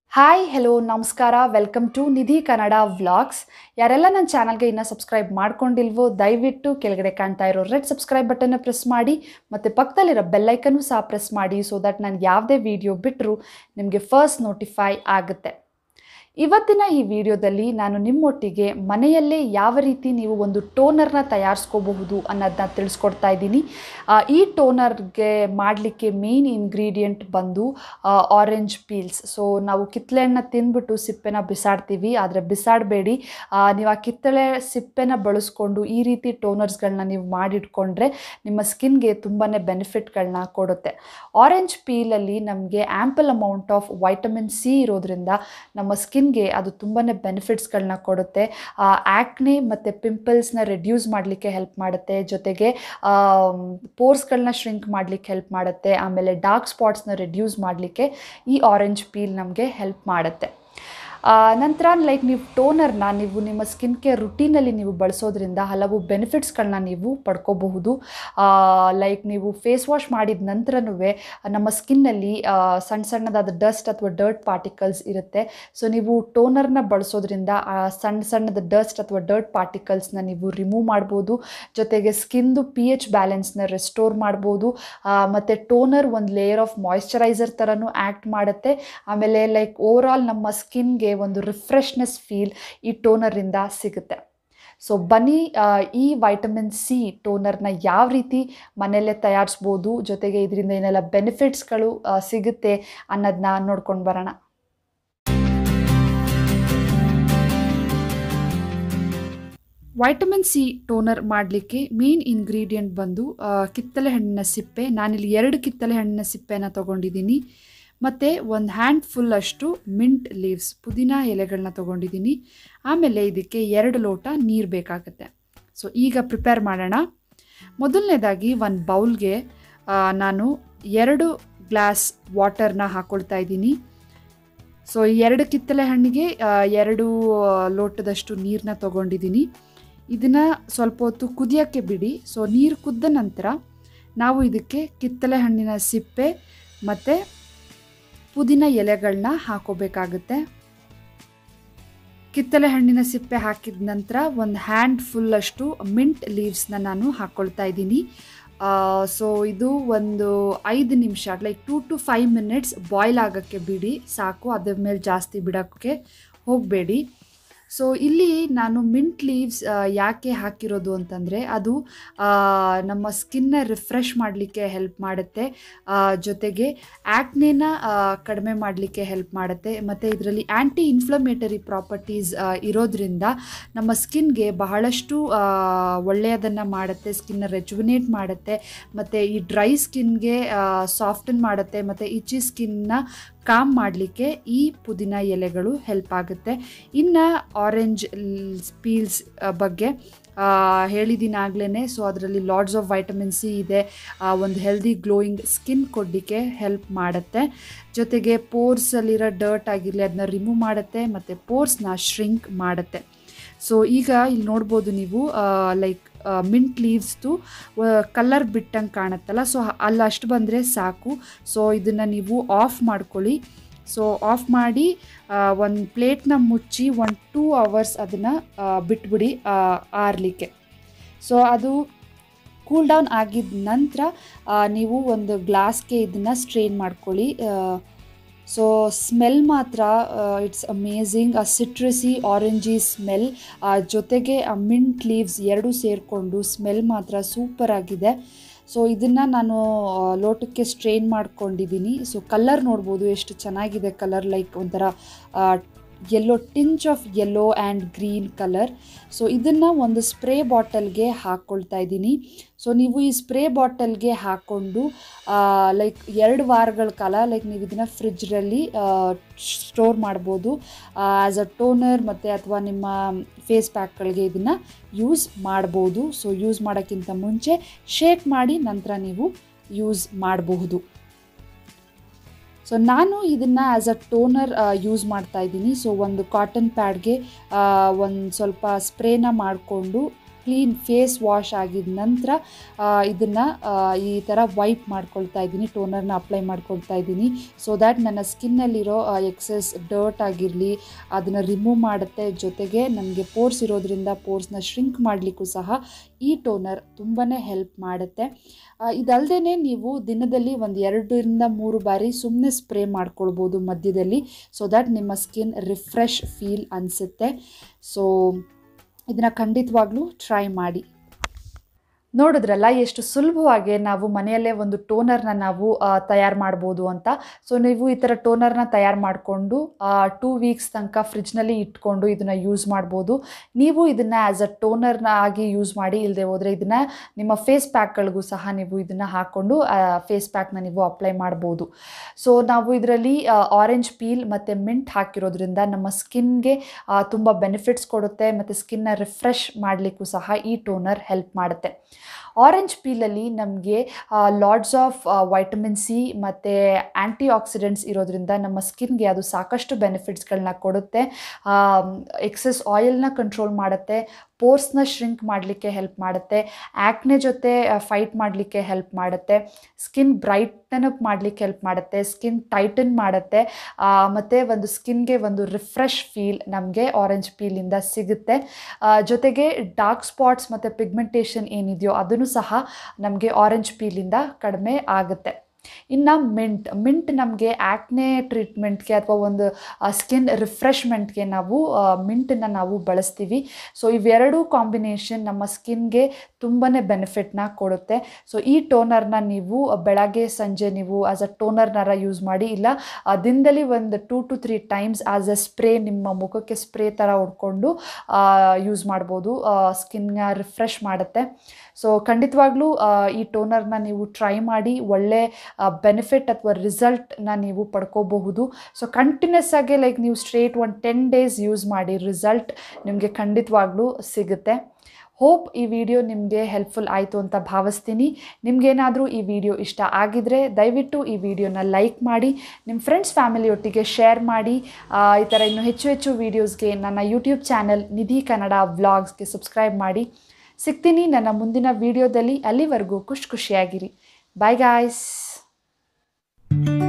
hi hello ನಮಸ್ಕಾರ welcome to Nidhi Kannada vlogs ಯಾರೆಲ್ಲ ನನ್ನ ಚಾನಲ್ಗೆ ಇನ್ನೂ ಸಬ್ಸ್ಕ್ರೈಬ್ ಮಾಡ್ಕೊಂಡಿಲ್ವೋ ದಯವಿಟ್ಟು ಕೆಳಗಡೆ ಕಾಣ್ತಾ ಇರೋ ರೆಡ್ ಸಬ್ಸ್ಕ್ರೈಬ್ ಬಟನ್ನ ಪ್ರೆಸ್ ಮಾಡಿ ಮತ್ತು ಪಕ್ಕದಲ್ಲಿರೋ ಬೆಲ್ಲೈಕನ್ನು ಸಹ ಪ್ರೆಸ್ ಮಾಡಿ ಸೊ ದಟ್ ನಾನು ಯಾವುದೇ ವಿಡಿಯೋ ಬಿಟ್ಟರು ನಿಮಗೆ ಫಸ್ಟ್ ನೋಟಿಫೈ ಆಗುತ್ತೆ ಇವತ್ತಿನ ಈ ವಿಡಿಯೋದಲ್ಲಿ ನಾನು ನಿಮ್ಮೊಟ್ಟಿಗೆ ಮನೆಯಲ್ಲೇ ಯಾವ ರೀತಿ ನೀವು ಒಂದು ಟೋನರ್ನ ತಯಾರಿಸ್ಕೋಬಹುದು ಅನ್ನೋದನ್ನ ತಿಳಿಸ್ಕೊಡ್ತಾ ಇದ್ದೀನಿ ಆ, ಈ ಟೋನರ್ಗೆ ಮಾಡಲಿಕ್ಕೆ ಮೇನ್ ಇಂಗ್ರೀಡಿಯೆಂಟ್ ಬಂದು ಆರೆಂಜ್ ಪೀಲ್ಸ್ ಸೊ ನಾವು ಕಿತ್ತಳೆ ಹಣ್ಣನ್ನ ತಿಂದ್ಬಿಟ್ಟು ಸಿಪ್ಪೆನ ಬಿಸಾಡ್ತೀವಿ ಆದರೆ ಬಿಸಾಡಬೇಡಿ ನೀವು ಆ ಕಿತ್ತಳೆ ಸಿಪ್ಪೆನ ಬಳಸ್ಕೊಂಡು ಈ ರೀತಿ ಟೋನರ್ಸ್ಗಳನ್ನ ನೀವು ಮಾಡಿಟ್ಕೊಂಡ್ರೆ ನಿಮ್ಮ ಸ್ಕಿನ್ಗೆ ತುಂಬಾ ಬೆನಿಫಿಟ್ಗಳನ್ನ ಕೊಡುತ್ತೆ ಆರೆಂಜ್ ಪೀಲಲ್ಲಿ ನಮಗೆ ample amount of vitamin C ಇರೋದ್ರಿಂದ ನಮ್ಮ ಸ್ಕಿನ್ಗೆ ಅದು ತುಂಬಾ ಬೆನಿಫಿಟ್ಸ್ಗಳನ್ನ ಕೊಡುತ್ತೆ ಆ್ಯಕ್ನೆ ಮತ್ತು ಪಿಂಪಲ್ಸ್ನ ರೆಡ್ಯೂಸ್ ಮಾಡಲಿಕ್ಕೆ ಹೆಲ್ಪ್ ಮಾಡುತ್ತೆ ಜೊತೆಗೆ ಪೋರ್ಸ್ಗಳನ್ನ ಶ್ರಿಂಕ್ ಮಾಡಲಿಕ್ಕೆ ಹೆಲ್ಪ್ ಮಾಡುತ್ತೆ ಆಮೇಲೆ ಡಾರ್ಕ್ ಸ್ಪಾಟ್ಸ್ನ ರೆಡ್ಯೂಸ್ ಮಾಡಲಿಕ್ಕೆ ಈ ಆರೆಂಜ್ ಪೀಲ್ ನಮಗೆ ಹೆಲ್ಪ್ ಮಾಡುತ್ತೆ ಆ, ನಂತರ ಲೈಕ್ ನೀವು ಟೋನರ್ನ ನೀವು ನಿಮ್ಮ ಸ್ಕಿನ್ ಕೇರ್ ರುಟೀನಲ್ಲಿ ನೀವು ಬಳಸೋದ್ರಿಂದ ಹಲವು ಬೆನಿಫಿಟ್ಸ್ಗಳನ್ನ ನೀವು ಪಡ್ಕೋಬಹುದು ಲೈಕ್ ನೀವು ಫೇಸ್ ವಾಶ್ ಮಾಡಿದ ನಂತರನೂ ನಮ್ಮ ಸ್ಕಿನ್ನಲ್ಲಿ ಸಣ್ಣ ಸಣ್ಣದಾದ ಡಸ್ಟ್ ಅಥವಾ ಡರ್ಟ್ ಪಾರ್ಟಿಕಲ್ಸ್ ಇರುತ್ತೆ ಸೊ ನೀವು ಟೋನರ್ನ ಬಳಸೋದ್ರಿಂದ ಆ ಸಣ್ಣ ಸಣ್ಣದ ಡಸ್ಟ್ ಅಥವಾ ಡರ್ಟ್ ಪಾರ್ಟಿಕಲ್ಸ್ನ ನೀವು ರಿಮೂವ್ ಮಾಡ್ಬೋದು ಜೊತೆಗೆ ಸ್ಕಿನ್ದು ಪಿ ಎಚ್ ಬ್ಯಾಲೆನ್ಸ್ನ ರೆಸ್ಟೋರ್ ಮಾಡ್ಬೋದು ಮತ್ತು ಟೋನರ್ ಒಂದು ಲೇಯರ್ ಆಫ್ ಮಾಯ್ಶ್ಚರೈಸರ್ ಥರನೂ ಆ್ಯಕ್ಟ್ ಮಾಡುತ್ತೆ ಆಮೇಲೆ ಲೈಕ್ ಓವರ್ ಆಲ್ ನಮ್ಮ ಸ್ಕಿನ್ಗೆ ಒಂದು ರಿಫ್ರೆಶ್ನೆಸ್ ಫೀಲ್ ಈ ಟೋನರಿಂದ ಸಿಗುತ್ತೆ ಸೊ ಬನ್ನಿ ಆ, ಈ ವೈಟಮಿನ್ ಸಿ ಟೋನರ್ನ ಯಾವ ರೀತಿ ಮನೆಯಲ್ಲೇ ತಯಾರಿಸ್ಬೋದು ಜೊತೆಗೆ ಇದರಿಂದ ಏನೆಲ್ಲ ಬೆನಿಫಿಟ್ಸ್ಗಳು ಆ, ಸಿಗುತ್ತೆ ಅನ್ನೋದನ್ನ ನೋಡ್ಕೊಂಡು ಬರೋಣ ವೈಟಮಿನ್ ಸಿ ಟೋನರ್ ಮಾಡಲಿಕ್ಕೆ ಮೇನ್ ಇಂಗ್ರೀಡಿಯೆಂಟ್ ಬಂದು ಆ, ಕಿತ್ತಳೆ ಹಣ್ಣಿನ ಸಿಪ್ಪೆ ನಾನಿಲ್ಲಿ ಎರಡು ಕಿತ್ತಳೆ ಹಣ್ಣಿನ ಸಿಪ್ಪೆನ ತೊಗೊಂಡಿದ್ದೀನಿ ಮತ್ತು ಒಂದು ಹ್ಯಾಂಡ್ ಫುಲ್ ಅಷ್ಟು ಮಿಂಟ್ ಲೀವ್ಸ್ ಪುದೀನ ಎಲೆಗಳನ್ನ ತೊಗೊಂಡಿದ್ದೀನಿ ಆಮೇಲೆ ಇದಕ್ಕೆ ಎರಡು ಲೋಟ ನೀರು ಬೇಕಾಗುತ್ತೆ ಸೊ ಈಗ ಪ್ರಿಪೇರ್ ಮಾಡೋಣ ಮೊದಲನೇದಾಗಿ ಒಂದು ಬೌಲ್ಗೆ ನಾನು ಎರಡು ಗ್ಲಾಸ್ ವಾಟರ್ನ ಹಾಕ್ಕೊಳ್ತಾ ಇದ್ದೀನಿ ಸೊ ಎರಡು ಕಿತ್ತಳೆ ಹಣ್ಣಿಗೆ ಆ, ಎರಡು ಆ, ಲೋಟದಷ್ಟು ನೀರನ್ನ ತೊಗೊಂಡಿದ್ದೀನಿ ಇದನ್ನು ಸ್ವಲ್ಪ ಹೊತ್ತು ಕುದಿಯೋಕ್ಕೆ ಬಿಡಿ ಸೊ ನೀರು ಕುದ್ದ ನಂತರ ನಾವು ಇದಕ್ಕೆ ಕಿತ್ತಳೆ ಹಣ್ಣಿನ ಸಿಪ್ಪೆ ಮತ್ತು ಪುದೀನ ಎಲೆಗಳನ್ನ ಹಾಕೋಬೇಕಾಗುತ್ತೆ ಕಿತ್ತಳೆ ಹಣ್ಣಿನ ಸಿಪ್ಪೆ ಹಾಕಿದ ನಂತರ ಒಂದು ಹ್ಯಾಂಡ್ ಫುಲ್ಲಷ್ಟು ಮಿಂಟ್ ಲೀವ್ಸ್ನ ನಾನು ಹಾಕ್ಕೊಳ್ತಾ ಇದ್ದೀನಿ ಸೊ ಇದು ಒಂದು ಐದು ನಿಮಿಷ like two to five minutes boil ಆಗೋಕ್ಕೆ ಬಿಡಿ ಸಾಕು ಅದ್ರ ಮೇಲೆ ಜಾಸ್ತಿ ಬಿಡೋಕ್ಕೆ ಹೋಗಬೇಡಿ ಸೊ ಇಲ್ಲಿ ನಾನು ಮಿಂಟ್ ಲೀವ್ಸ್ ಯಾಕೆ ಹಾಕಿರೋದು ಅಂತಂದರೆ ಅದು ಆ, ನಮ್ಮ ಸ್ಕಿನ್ನ ರಿಫ್ರೆಶ್ ಮಾಡಲಿಕ್ಕೆ ಹೆಲ್ಪ್ ಮಾಡುತ್ತೆ ಆ, ಜೊತೆಗೆ ಆ್ಯಕ್ನೇನ ಕಡಿಮೆ ಮಾಡಲಿಕ್ಕೆ ಹೆಲ್ಪ್ ಮಾಡುತ್ತೆ ಮತ್ತು ಇದರಲ್ಲಿ ಆ್ಯಂಟಿ ಇನ್ಫ್ಲಮೇಟರಿ ಪ್ರಾಪರ್ಟೀಸ್ ಇರೋದ್ರಿಂದ ನಮ್ಮ ಸ್ಕಿನ್ಗೆ ಬಹಳಷ್ಟು ಒಳ್ಳೆಯದನ್ನು ಮಾಡುತ್ತೆ ಸ್ಕಿನ್ನ ರೆಜುವಿನೇಟ್ ಮಾಡುತ್ತೆ ಮತ್ತು ಈ ಡ್ರೈ ಸ್ಕಿನ್ಗೆ ಸಾಫ್ಟನ್ ಮಾಡುತ್ತೆ ಮತ್ತು ಇಚಿ ಸ್ಕಿನ್ನ ಕಾಮ್ ಮಾಡಲಿಕ್ಕೆ ಈ ಪುದೀನ ಎಲೆಗಳು ಹೆಲ್ಪ್ ಆಗುತ್ತೆ ಇನ್ನು ಆರೆಂಜ್ ಪೀಲ್ಸ್ ಬಗ್ಗೆ ಹೇಳಿದ್ದೀನಿ ಆಗ್ಲೇ ಸೊ ಅದರಲ್ಲಿ ಲಾಡ್ಸ್ ಆಫ್ ವೈಟಮಿನ್ ಸಿ ಇದೆ ಆ, ಒಂದು ಹೆಲ್ದಿ ಗ್ಲೋಯಿಂಗ್ ಸ್ಕಿನ್ ಕೊಡಲಿಕ್ಕೆ ಹೆಲ್ಪ್ ಮಾಡುತ್ತೆ ಜೊತೆಗೆ ಪೋರ್ಸಲ್ಲಿರೋ ಡರ್ಟ್ ಆಗಿರಲಿ ಅದನ್ನ ರಿಮೂವ್ ಮಾಡುತ್ತೆ ಮತ್ತು ಪೋರ್ಸ್ನ ಶ್ರಿಂಕ್ ಮಾಡುತ್ತೆ ಸೊ ಈಗ ಇಲ್ಲಿ ನೋಡ್ಬೋದು ನೀವು ಲೈಕ್ ಮಿಂಟ್ ಲೀವ್ಸ್ದು ಕಲರ್ ಬಿಟ್ಟಂಗೆ ಕಾಣುತ್ತಲ್ಲ ಸೊ ಅಲ್ಲಿ ಅಷ್ಟು ಬಂದರೆ ಸಾಕು ಸೊ ಇದನ್ನು ನೀವು ಆಫ್ ಮಾಡ್ಕೊಳ್ಳಿ ಸೊ ಆಫ್ ಮಾಡಿ ಒಂದು ಪ್ಲೇಟ್ನ ಮುಚ್ಚಿ ಒಂದು ಟೂ ಅವರ್ಸ್ ಅದನ್ನು ಬಿಟ್ಬಿಡಿ ಆರಲಿಕ್ಕೆ ಸೊ ಅದು ಕೂಲ್ ಡೌನ್ ಆಗಿದ ನಂತರ ಆ, ನೀವು ಒಂದು ಗ್ಲಾಸ್ಗೆ ಇದನ್ನು ಸ್ಟ್ರೈನ್ ಮಾಡ್ಕೊಳ್ಳಿ ಸೊ ಸ್ಮೆಲ್ ಮಾತ್ರ ಇಟ್ಸ್ ಅಮೇಝಿಂಗ್ ಆ ಸಿಟ್ರಸಿ ಆರೆಂಜಿ ಸ್ಮೆಲ್ ಜೊತೆಗೆ ಆ ಮಿಂಟ್ ಲೀವ್ಸ್ ಎರಡೂ ಸೇರಿಕೊಂಡು ಸ್ಮೆಲ್ ಮಾತ್ರ ಸೂಪರ್ ಆಗಿದೆ ಸೊ ಇದನ್ನು ನಾನು ಆ, ಲೋಟಕ್ಕೆ ಸ್ಟ್ರೈನ್ ಮಾಡ್ಕೊಂಡಿದ್ದೀನಿ ಸೊ ಕಲರ್ ನೋಡ್ಬೋದು ಎಷ್ಟು ಚೆನ್ನಾಗಿದೆ ಕಲರ್ ಲೈಕ್ ಒಂಥರ yellow tinge of yellow and green colour so ಇದನ್ನು ಒಂದು ಸ್ಪ್ರೇ ಬಾಟಲ್ಗೆ ಹಾಕ್ಕೊಳ್ತಾ ಇದ್ದೀನಿ ಸೊ ನೀವು ಈ ಸ್ಪ್ರೇ ಬಾಟಲ್ಗೆ ಹಾಕ್ಕೊಂಡು ಲೈಕ್ ಎರಡು ವಾರಗಳ ಕಾಲ ಲೈಕ್ ನೀವು ಇದನ್ನು ಫ್ರಿಜ್ರಲ್ಲಿ ಸ್ಟೋರ್ ಮಾಡ್ಬೋದು ಆ್ಯಸ್ ಅ ಟೋನರ್ ಮತ್ತು ಅಥವಾ ನಿಮ್ಮ ಫೇಸ್ ಪ್ಯಾಕ್ಗಳಿಗೆ ಇದನ್ನು ಯೂಸ್ ಮಾಡ್ಬೋದು ಸೊ ಯೂಸ್ ಮಾಡೋಕ್ಕಿಂತ ಮುಂಚೆ ಶೇಕ್ ಮಾಡಿ ನಂತರ ನೀವು ಯೂಸ್ ಮಾಡಬಹುದು ಸೊ ನಾನು ಇದನ್ನು ಆ್ಯಸ್ ಅ ಟೋನರ್ ಯೂಸ್ ಮಾಡ್ತಾ ಇದ್ದೀನಿ ಸೊ ಒಂದು ಕಾಟನ್ ಪ್ಯಾಡ್ಗೆ ಒಂದು ಸ್ವಲ್ಪ ಸ್ಪ್ರೇನ ಮಾಡಿಕೊಂಡು ಕ್ಲೀನ್ ಫೇಸ್ ವಾಶ್ ಆಗಿದ ನಂತರ ಇದನ್ನು ಈ ಥರ ವೈಪ್ ಮಾಡ್ಕೊಳ್ತಾ ಇದ್ದೀನಿ ಟೋನರ್ನ ಅಪ್ಲೈ ಮಾಡ್ಕೊಳ್ತಾ ಇದ್ದೀನಿ ಸೊ ದ್ಯಾಟ್ ನನ್ನ ಸ್ಕಿನ್ನಲ್ಲಿರೋ ಎಕ್ಸೆಸ್ ಡರ್ಟ್ ಆಗಿರಲಿ ಅದನ್ನು ರಿಮೂವ್ ಮಾಡುತ್ತೆ ಜೊತೆಗೆ ನನಗೆ ಪೋರ್ಸ್ ಇರೋದ್ರಿಂದ ಪೋರ್ಸ್ನ ಶ್ರಿಂಕ್ ಮಾಡಲಿಕ್ಕೂ ಸಹ ಈ ಟೋನರ್ ತುಂಬಾ ಹೆಲ್ಪ್ ಮಾಡುತ್ತೆ ಇದಲ್ಲದೆ ನೀವು ದಿನದಲ್ಲಿ ಒಂದು ಎರಡರಿಂದ ಮೂರು ಬಾರಿ ಸುಮ್ಮನೆ ಸ್ಪ್ರೇ ಮಾಡ್ಕೊಳ್ಬೋದು ಮಧ್ಯದಲ್ಲಿ ಸೊ ದ್ಯಾಟ್ ನಿಮ್ಮ ಸ್ಕಿನ್ ರಿಫ್ರೆಶ್ ಫೀಲ್ ಅನಿಸುತ್ತೆ ಸೊ ಇದನ್ನು ಖಂಡಿತವಾಗ್ಲೂ ಟ್ರೈ ಮಾಡಿ ನೋಡಿದ್ರಲ್ಲ ಎಷ್ಟು ಸುಲಭವಾಗಿ ನಾವು ಮನೆಯಲ್ಲೇ ಒಂದು ಟೋನರ್ನ ನಾವು ತಯಾರು ಮಾಡ್ಬೋದು ಅಂತ ಸೊ ನೀವು ಈ ಥರ ಟೋನರ್ನ ತಯಾರು ಮಾಡಿಕೊಂಡು ಟೂ ವೀಕ್ಸ್ ತನಕ ಫ್ರಿಜ್ನಲ್ಲಿ ಇಟ್ಕೊಂಡು ಇದನ್ನು ಯೂಸ್ ಮಾಡ್ಬೋದು ನೀವು ಇದನ್ನು ಆ್ಯಸ್ ಅ ಟೋನರ್ನ ಆಗಿ ಯೂಸ್ ಮಾಡಿ ಇಲ್ಲದೆ ಹೋದರೆ ಇದನ್ನು ನಿಮ್ಮ ಫೇಸ್ ಪ್ಯಾಕ್ಗಳಿಗೂ ಸಹ ನೀವು ಇದನ್ನು ಹಾಕ್ಕೊಂಡು ಫೇಸ್ ಪ್ಯಾಕ್ನ ನೀವು ಅಪ್ಲೈ ಮಾಡ್ಬೋದು ಸೊ ನಾವು ಇದರಲ್ಲಿ ಆರೆಂಜ್ ಪೀಲ್ ಮತ್ತು ಮಿಂಟ್ ಹಾಕಿರೋದ್ರಿಂದ ನಮ್ಮ ಸ್ಕಿನ್ಗೆ ತುಂಬ ಬೆನಿಫಿಟ್ಸ್ ಕೊಡುತ್ತೆ ಮತ್ತು ಸ್ಕಿನ್ನ ರಿಫ್ರೆಶ್ ಮಾಡಲಿಕ್ಕೂ ಸಹ ಈ ಟೋನರ್ ಹೆಲ್ಪ್ ಮಾಡುತ್ತೆ ಆರೆಂಜ್ ಪೀಲಲ್ಲಿ ನಮಗೆ ಲಾಡ್ಸ್ ಆಫ್ ವೈಟಮಿನ್ ಸಿ ಮತ್ತು ಆ್ಯಂಟಿ ಆಕ್ಸಿಡೆಂಟ್ಸ್ ಇರೋದ್ರಿಂದ ನಮ್ಮ ಸ್ಕಿನ್ಗೆ ಅದು ಸಾಕಷ್ಟು ಬೆನಿಫಿಟ್ಸ್ಗಳನ್ನ ಕೊಡುತ್ತೆ ಎಕ್ಸೆಸ್ ಆಯಿಲ್ನ ಕಂಟ್ರೋಲ್ ಮಾಡುತ್ತೆ ಪೋರ್ಸ್ನ ಶ್ರಿಂಕ್ ಮಾಡಲಿಕ್ಕೆ ಹೆಲ್ಪ್ ಮಾಡುತ್ತೆ ಆ್ಯಕ್ನೆ ಜೊತೆ ಫೈಟ್ ಮಾಡಲಿಕ್ಕೆ ಹೆಲ್ಪ್ ಮಾಡುತ್ತೆ ಸ್ಕಿನ್ ಬ್ರೈಟನ್ ಅಪ್ ಮಾಡಲಿಕ್ಕೆ ಹೆಲ್ಪ್ ಮಾಡುತ್ತೆ ಸ್ಕಿನ್ ಟೈಟನ್ ಮಾಡುತ್ತೆ ಮತ್ತು ಒಂದು ಸ್ಕಿನ್ಗೆ ಒಂದು ರಿಫ್ರೆಶ್ ಫೀಲ್ ನಮಗೆ ಆರೆಂಜ್ ಪೀಲಿಂದ ಸಿಗುತ್ತೆ ಜೊತೆಗೆ ಡಾರ್ಕ್ ಸ್ಪಾಟ್ಸ್ ಮತ್ತು ಪಿಗ್ಮೆಂಟೇಷನ್ ಏನಿದೆಯೋ ಅದನ್ನು ಸಹ ನಮಗೆ ಆರೆಂಜ್ ಪೀಲಿಂದ ಕಡಿಮೆ ಆಗುತ್ತೆ ಇನ್ನು ಮಿಂಟ್ ಮಿಂಟ್ ನಮಗೆ ಆ್ಯಕ್ನೆ ಟ್ರೀಟ್ಮೆಂಟ್ಗೆ ಅಥವಾ ಒಂದು ಸ್ಕಿನ್ ರಿಫ್ರೆಶ್ಮೆಂಟ್ಗೆ ನಾವು ಮಿಂಟನ್ನು ನಾವು ಬಳಸ್ತೀವಿ ಸೊ ಇವೆರಡೂ ಕಾಂಬಿನೇಷನ್ ನಮ್ಮ ಸ್ಕಿನ್ಗೆ ತುಂಬಾ ಬೆನಿಫಿಟ್ನ ಕೊಡುತ್ತೆ ಸೊ ಈ ಟೋನರ್ನ ನೀವು ಬೆಳಗ್ಗೆ ಸಂಜೆ ನೀವು ಆಸ್ ಅ ಟೋನರ್ನಾರ ಯೂಸ್ ಮಾಡಿ ಇಲ್ಲ ದಿನದಲ್ಲಿ ಒಂದು two to three times as a spray ನಿಮ್ಮ ಮುಖಕ್ಕೆ ಸ್ಪ್ರೇ ಥರ ಹೊಡ್ಕೊಂಡು ಯೂಸ್ ಮಾಡ್ಬೋದು ಸ್ಕಿನ್ನ ರಿಫ್ರೆಶ್ ಮಾಡುತ್ತೆ ಸೊ ಖಂಡಿತವಾಗ್ಲೂ ಈ ಟೋನರ್ನ ನೀವು ಟ್ರೈ ಮಾಡಿ ಒಳ್ಳೆ ಬೆನಿಫಿಟ್ ಅಥವಾ ರಿಸಲ್ಟ್ನ ನೀವು ಪಡ್ಕೋಬಹುದು ಸೊ ಕಂಟಿನ್ಯೂಸ್ ಆಗಿ ಲೈಕ್ ನೀವು ಸ್ಟ್ರೇಟ್ ಒಂದು ಟೆನ್ ಡೇಸ್ ಯೂಸ್ ಮಾಡಿ ರಿಸಲ್ಟ್ ನಿಮಗೆ ಖಂಡಿತವಾಗ್ಲೂ ಸಿಗುತ್ತೆ ಹೋಪ್ ಈ ವಿಡಿಯೋ ನಿಮಗೆ ಹೆಲ್ಪ್ಫುಲ್ ಆಯಿತು ಅಂತ ಭಾವಿಸ್ತೀನಿ ನಿಮಗೇನಾದರೂ ಈ ವಿಡಿಯೋ ಇಷ್ಟ ಆಗಿದರೆ ದಯವಿಟ್ಟು ಈ ವಿಡಿಯೋನ ಲೈಕ್ ಮಾಡಿ ನಿಮ್ಮ ಫ್ರೆಂಡ್ಸ್ ಫ್ಯಾಮಿಲಿಯೊಟ್ಟಿಗೆ ಶೇರ್ ಮಾಡಿ ಈ ಥರ ಇನ್ನೂ ಹೆಚ್ಚು ಹೆಚ್ಚು ವೀಡಿಯೋಸ್ಗೆ ನನ್ನ ಯೂಟ್ಯೂಬ್ ಚಾನಲ್ ನಿಧಿ ಕನ್ನಡ ವ್ಲಾಗ್ಸ್ಗೆ ಸಬ್ಸ್ಕ್ರೈಬ್ ಮಾಡಿ ಸಿಗ್ತೀನಿ ನನ್ನ ಮುಂದಿನ ವಿಡಿಯೋದಲ್ಲಿ ಅಲ್ಲಿವರೆಗೂ ಖುಷಿ ಖುಷಿಯಾಗಿರಿ ಬಾಯ್ ಗಾಯ್ಸ್